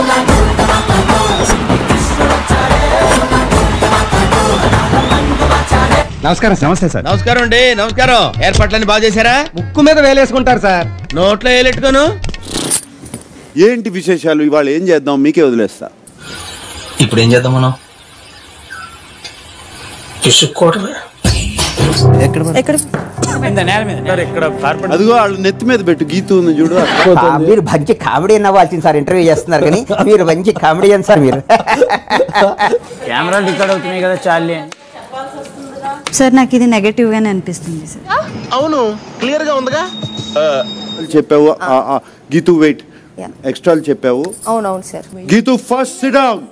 నమస్కారం నమస్తే సార్ నమస్కారం అండి నమస్కారం ఏర్పాట్లన్నీ బాగా చేశారా ముక్కు మీద వేలేసుకుంటారు సార్ నోట్లో వేలెట్టుకోను ఏంటి విశేషాలు ఇవాళ ఏం చేద్దాం మీకే వదిలేస్తా ఇప్పుడు ఏం చేద్దాం మనం పిసుక్కోవటమే అదిగో వాళ్ళు నెత్తి మీద పెట్టు గీత ఉంది చూడు ఆ, మీరు మంచి కామెడీ నవ్వాల్సింది సార్ ఇంటర్వ్యూ చేస్తున్నారు కానీ మీరు మంచి కామెడియన్ సార్ మీరు కెమెరాలు రికార్డ్ అవుతున్నాయి కదా చాలే సార్ నాకు ఇది నెగటివ్ గానే అనిపిస్తుంది సార్ చెప్పావు ఆ, ఆ, గీతు వెయిట్ ఎక్స్ట్రాలు చెప్పావు అవునవును sir Geethu first sit down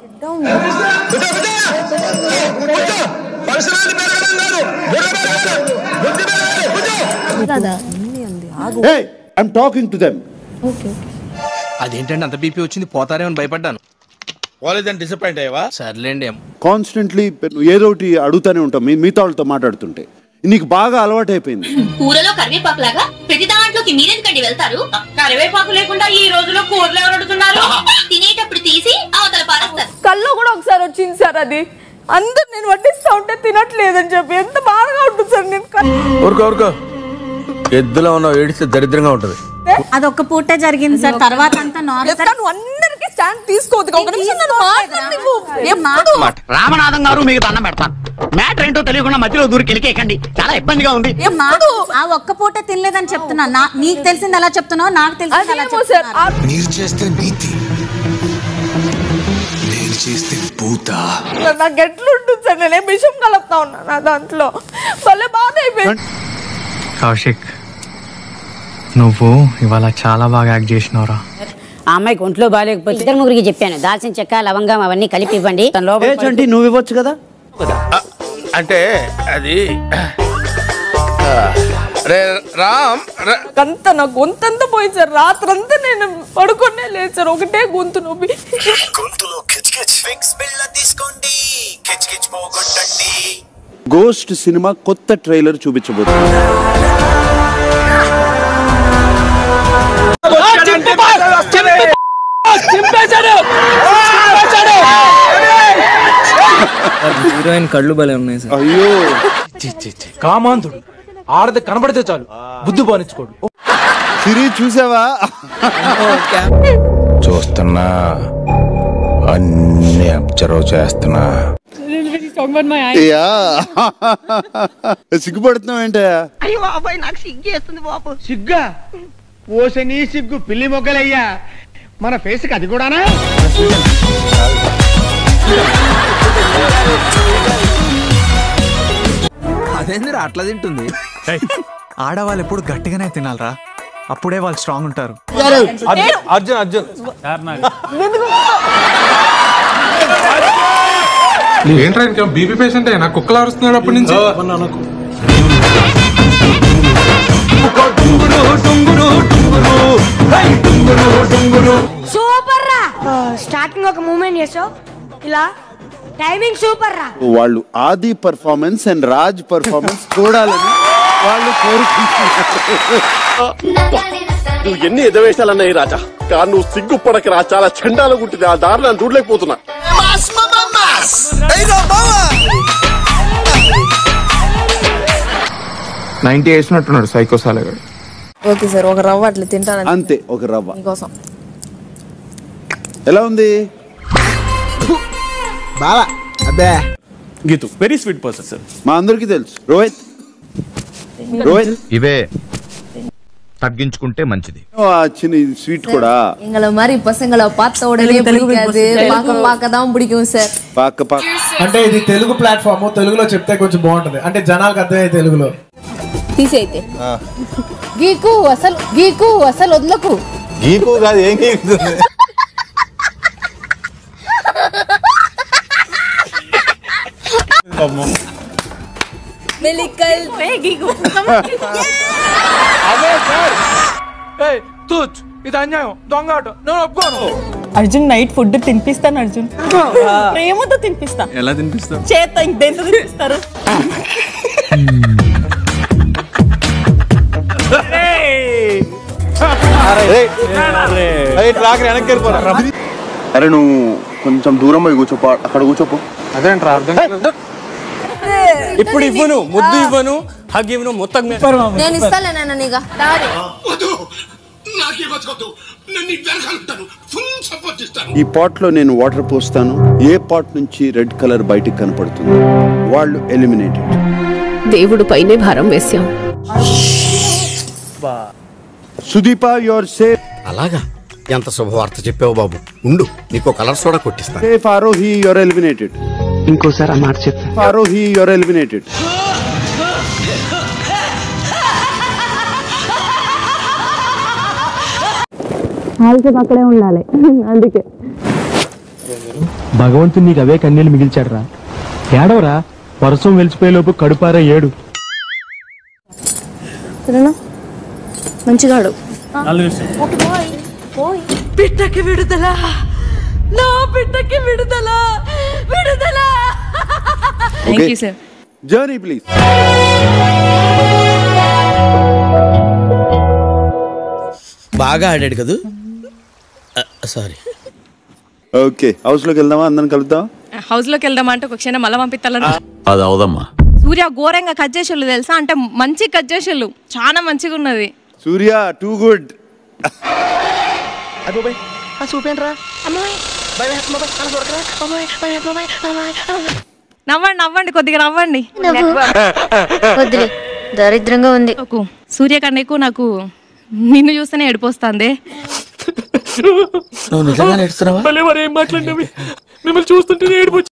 hey I'm talking to them అదేంటండి అంత బీపీ వచ్చింది పోతారేమని భయపడ్డాను కాలేజ్ డిసప్పాయింట్ అయ్యావా సర్లేండి కాన్స్టెంట్లీ ఏదో ఒకటి అడుగుతానే ఉంటాం మీ మిగతా వాళ్ళతో మాట్లాడుతుంటే నీకు బాగా అలవాటు అయిపోయింది కూరలో కరివేపాకు లాగా ప్రతి దాంట్లోకి మీరెందుకండి వెళ్తారు కరివేపాకు లేకుండా ఈ రోజులో కూరలు ఎవరు అడుగుతున్నారు తినేటప్పుడు తీసి అవతల పారేస్తారు కల్లో కూడా ఒకసారి వచ్చింది సార్ అది అందరు నేను వడ్డిస్తా ఉంటే తినట్లేదని చెప్పి ఎంత బాధగా ఉంటుంది సార్ నేను కల్- ఊరుకో ఊరుకో ఎద్దులో ఉన్న ఏడిస్తే దరిద్రంగా ఉంటది అది ఒక్క పూటే జరిగింది సార్ తర్వాత అంతా నార్మల్ చెప్తా, నువ్వు అందరికీ స్టాండ్ తీసుకోవద్దు ఒక నిమిషం నన్ను మాట్లాడనివ్వు. ఎప్పుడు రామనాథం గారు మీకు దండం పెడతాను మ్యాటర్ ఏంటో తెలియకుండా మధ్యలో దూరికి వెళ్ళికేకండి చాలా ఇబ్బందిగా ఉంది నాకు ఆ ఒక్క పూటే తినలేదని చెప్తున్నా నా- నీకు తెలిసింది ఎలా చెప్తున్నావు నాకు తెలిసింది అలా అదేమో సార్ చెప్తున్నారు ఆ- మీరు చేస్తే నీతి నేను చేస్తే పూత నాకు ఎట్లుంటుంది సార్ నేనే విషం కలుపుతా ఉన్నా నా దాంట్లో భలే బాధ అయిపోయింది కౌశిక్ నువ్వు ఇవాళ చాలా బాగా యాక్ట్ చేసినావురా ఆ అమ్మాయికి ఒంట్లో బాగాలేకపోతే ఇద్దరు ముగ్గురికి చెప్పాను దాల్చిన చెక్క లవంగం అవన్నీ కలిపి ఇవ్వండి తన లోపల చంటి నువ్వు ఇవ్వచ్చు కదా అంటే అది ఆ, రే రామ్ ర- అంత నా గొంతంతా పోయింది సార్ రాత్రంతా నేను పడుకునే లేదు సార్ ఒకటే గొంతు నొప్పి గొంతులో కిచకిచ్ ఫిక్స్ బిళ్ళ తీసుకోండి కిచకిచ్ పోగొట్టండి గోస్ట్ సినిమా కొత్త ట్రైలర్ చూపించబోతుంది హీరోయిన్ కళ్ళు భలే ఉన్నాయి సార్ అయ్యో కామాంధుడు ఆడది కనబడితే చాలు బుద్ధి బానించుకోడు సిరి చూసావా చూస్తున్నా అన్ని అబ్జర్వ్ చేస్తున్నా యా సిగ్గుపడుతున్నావు ఏంటయ్యా సిగ్గా ఓసని సిగ్గు పిల్లి మొగ్గలయ్యా మన ఫేస్ కి అది కూడానా అదేందిరా అట్లా తింటుంది ఆడవాళ్ళు ఎప్పుడు గట్టిగానే తినాలరా అప్పుడే వాళ్ళు స్ట్రాంగ్ ఉంటారు అర్జున్ అర్జున్ ఏంట్రా ఇంకా బీపీ పేషెంట్ నా కుక్కలు అరుస్తున్నాడు అప్పటి నుంచి సూపర్ రా స్టార్టింగ్ ఒక మూమెంట్ చేసావు ఇలా టైమింగ్ సూపర్ రా వాళ్ళు ఆది పర్ఫార్మెన్స్ అండ్ రాజ్ పర్ఫార్మెన్స్ చూడాలని వాళ్ళు కోరుకుంటున్నారు నువ్వు ఎన్ని ఎదవేశాలన్నాయి రాజా కానీ నువ్వు సిగ్గుపడకరా చాలా చండాలకు ఉంటుంది ఆ దారి నన్ను చూడలేకపోతున్నా నైన్టీ వేసినట్టున్నాడు సైకో సాలగాడు ఓకే సార్ ఒక రవ్వ అట్లా తింటాను అంతే ఒక రవ్వ మీకోసం ఎలా ఉంది బావా అబ్బే Geethu very sweet person sir మా అందరికీ తెలుసు రోహిత్ రోహిత్ ఇవే తగ్గించుకుంటే మంచిది ఆ చిన్న స్వీట్ కూడా எங்களை மாதிரி பசங்களை பார்த்த உடனே பிடிக்காது பார்க்க பார்க்க தான் பிடிக்கும் சார் పాక పాక అంటే ఇది తెలుగు ప్లాట్ఫామ్ తెలుగులో చెప్తే కొంచెం బాగుంటది అంటే జనాలకు అర్థమయ్యే తెలుగులో తీసైతే గీకు అసలు గీకు అసలు వదలకు గీకు కాదు ఏం గీకుతుంది మెలికల్ గీకు తూచ్ ఇది అన్యాయం దొంగ ఆట నేను ఒప్పుకోను అర్జున్ నైట్ ఫుడ్ తినిపిస్తాను అర్జున్ ప్రేమతో తినిపిస్తా ఎలా తినిపిస్తావు చేత ఇంకెంత తినిపిస్తారు అరే నువ్వు కొంచెం దూరం పోయి కూర్చోపో అక్కడ కూర్చోపో అదేంట్రా అర్థం కాలేదు. ఇప్పుడు ఇవ్వను ముద్దు ఇవ్వను హగ్ ఇవ్వను మొత్తం మీద. నేను ఇస్తాలే నాన్న నీగా ఈ పాట్ లో నేను వాటర్ పోస్తాను ఏ పాట్ నుంచి రెడ్ కలర్ బయటికి కనపడుతుంది వాళ్ళు ఎలిమినేటెడ్ దేవుడు పైనే భారం వేశాం సుదీప యువర్ సేఫ్ అలాగా ఎంత శుభవార్త చెప్పావు బాబు ఉండు నీకు కలర్ సోడా కొట్టిస్తాను సేఫ్ ఆరోహి యువర్ ఎలిమినేటెడ్ ఇంకోసారి ఆ మాట చెప్పా ఆరోహి యువర్ ఎలిమినేటెడ్ అక్కడే ఉండాలి అందుకే భగవంతుడు నీకు అవే కన్నీళ్ళు మిగిల్చాడు రా ఏడవరా వర్షం వెలిసిపోయేలోపు కడుపారా ఏడు సరేనా మంచిగా ఆడు బిడ్డకి విడుదల నా బిడ్డకి విడుదల విడుదల ఓకే జర్నీ ప్లీజ్ బాగా ఆడాడు కదూ సారీ ఓకే హౌస్ లోకి వెళ్దామా అందరం కలుద్దాం హౌస్ లోకి వెళ్దామంటే ఒక క్షణం మళ్ళీ పంపిస్తాను అది అవదమ్మా సూర్య ఘోరంగా కట్ చేసేళ్ళు తెలుసా అంటే మంచి కట్ చేసేళ్ళు చాలా మంచిగా ఉన్నది సూర్య టూ గుడ్ నవ్వండి నవ్వండి కొద్దిగా నవ్వండి వద్దులే దరిద్రంగా ఉంది నాకు సూర్య కన్నా ఎక్కువ నాకు నిన్ను చూస్తేనే ఏడిపోస్తుంది నువ్వు నిజంగా నేర్చుతున్నావా మళ్ళీ మరి ఏం మాట్లాడినవి మిమ్మల్ని చూస్తుంటే ఏడుపు